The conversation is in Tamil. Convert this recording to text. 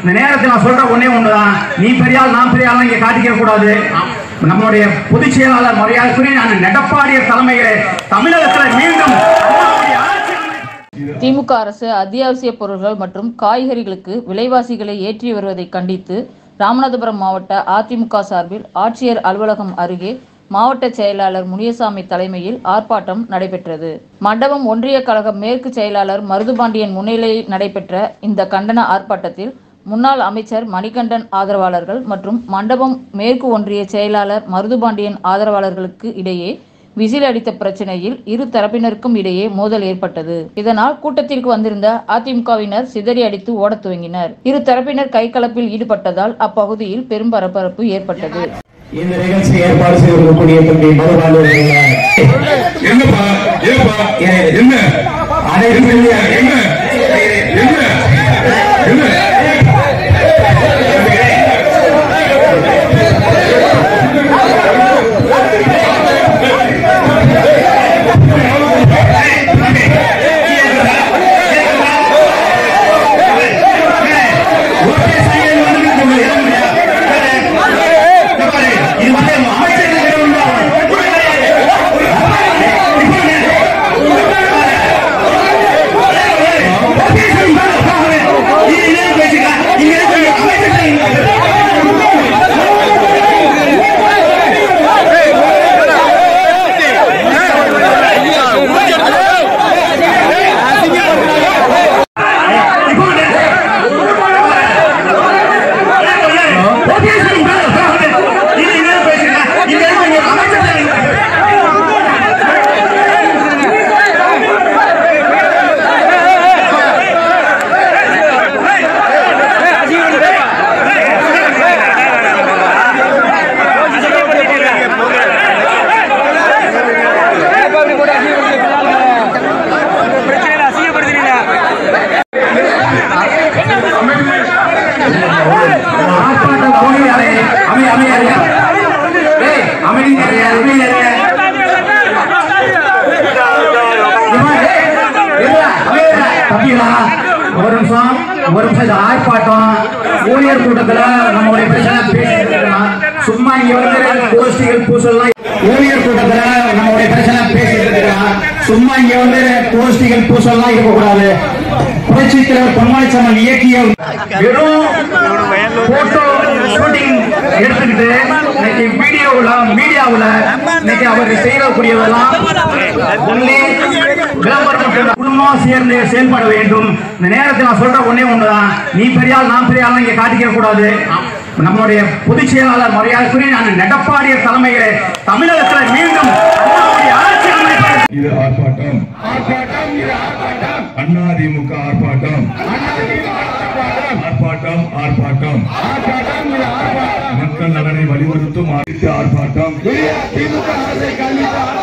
இந்த நேரத்தில் நான் சொல்ற ஒண்ணே ஒண்ணுதான் நீ பெரியாள் நான் பெரியாள் இங்க காட்டிக்க கூடாது நம்மளுடைய பொதுச் செயலாளர் மரியாதைக்குரிய நான் எடப்பாடியார் தலைமையிலே தமிழகத்துல மீண்டும் அம்மாவுடைய ஆட்சி அமைக்கும். திமுக அரசு அத்தியாவசிய பொருட்கள் மற்றும் காய்கறிகளுக்கு விலைவாசிகளை ஏற்றி வருவதை கண்டித்து ராமநாதபுரம் மாவட்ட அதிமுக சார்பில் ஆட்சியர் அலுவலகம் அருகே மாவட்ட செயலாளர் முனியசாமி தலைமையில் ஆர்ப்பாட்டம் நடைபெற்றது மண்டபம் ஒன்றிய கழக மேற்கு செயலாளர் மருதுபாண்டியன் முன்னிலையில் நடைபெற்ற இந்த கண்டன ஆர்ப்பாட்டத்தில் முன்னாள் அமைச்சர் மணிகண்டன் ஆதரவாளர்கள் மற்றும் மண்டபம் மேற்கு ஒன்றிய செயலாளர் மருதுபாண்டியன் ஆதரவாளர்களுக்கு இடையே விசில் அடித்த பிரச்சனையில் இரு தரப்பினருக்கும் இடையே மோதல் ஏற்பட்டது இதனால் கூட்டத்திற்கு வந்திருந்த அதிமுகவினர் சிதறி அடித்து ஓடத் துவங்கினர் இரு தரப்பினர் கைகலப்பில் ஈடுபட்டதால் அப்பகுதியில் பெரும் பரபரப்பு ஏற்பட்டது இந்த நிகழ்ச்சி ஏற்பாடு செய்திருக்கக்கூடிய தம்பி மதுபாலு என்னப்பா ஏப்பா என்ன அனைத்து என்ன என்ன என்ன ஓகே, சையது வந்து நீங்க ஏற முடியாது. இங்க பாரு, இது வந்து அமைச்சர்கள் கிட்ட வந்து ஓகே, சரி, பாரு, பாரு. இது என்ன பேசுறீங்க? இங்க இருக்கிற அமைச்சர்கள் இப்போ வந்து ஓகே, சரி, பாரு, பாரு. இது என்ன பேசுறீங்க? இங்க இருக்கிற அமைச்சர்கள் ஆர்ப்பாட்டம் அமைதியாரே அமை அமைதியாரியா ஏய் அமைதியாரியா அமைதியாரியா தம்பிகளா ஒரு நிமிஷம் ஒரு நிமிஷம் இது ஆர்ப்பாட்டம் ஊழியர் கூட்டத்துல நம்மளுடைய பிரச்சனை பேசிட்டு இருக்கலாம் சும்மா இங்க வந்து கோஷ்டிகள் பூசல்லாம் ஊழியர் கூட்டத்துல நம்மளுடைய பிரச்சனை பேசிட்டு இருக்கலாம் சும்மா இங்க வந்து கோஷ்டிகள் பூசல்லாம் இருக்கக்கூடாது புரட்சி தலைவர் பொன்மாளிச்சம்மன் இயக்கிய வெறும் போட்டோ ஷூட்டிங் எடுத்துக்கிட்டு இன்னைக்கு வீடியோவில் மீடியாவில் இன்னைக்கு அவர் செய்யக்கூடியதெல்லாம் ஒன்லி விளம்பரம் மட்டும் குடும்பம் சேர்ந்து செயல்பட வேண்டும் இந்த நேரத்தில் நான் சொல்ற ஒண்ணே ஒண்ணுதான் நீ பெரியாள் நான் பெரியாள் இங்க காட்டிக்க கூடாது நம்மளுடைய பொதுச் செயலாளர் மரியாதைக்குரிய நான் எடப்பாடியார் தலைமையிலே தமிழகத்துல மீண்டும் அம்மாவுடைய ஆட்சி அமைப்பதற்கு இது ஆர்ப்பாட்டம் அதிமுக ஆர்ப்பாட்டம் ஆர்ப்பாட்டம் ஆர்ப்பாட்டம் மக்கள் நலனை வலியுறுத்தும் ஆர்ப்பாட்டம்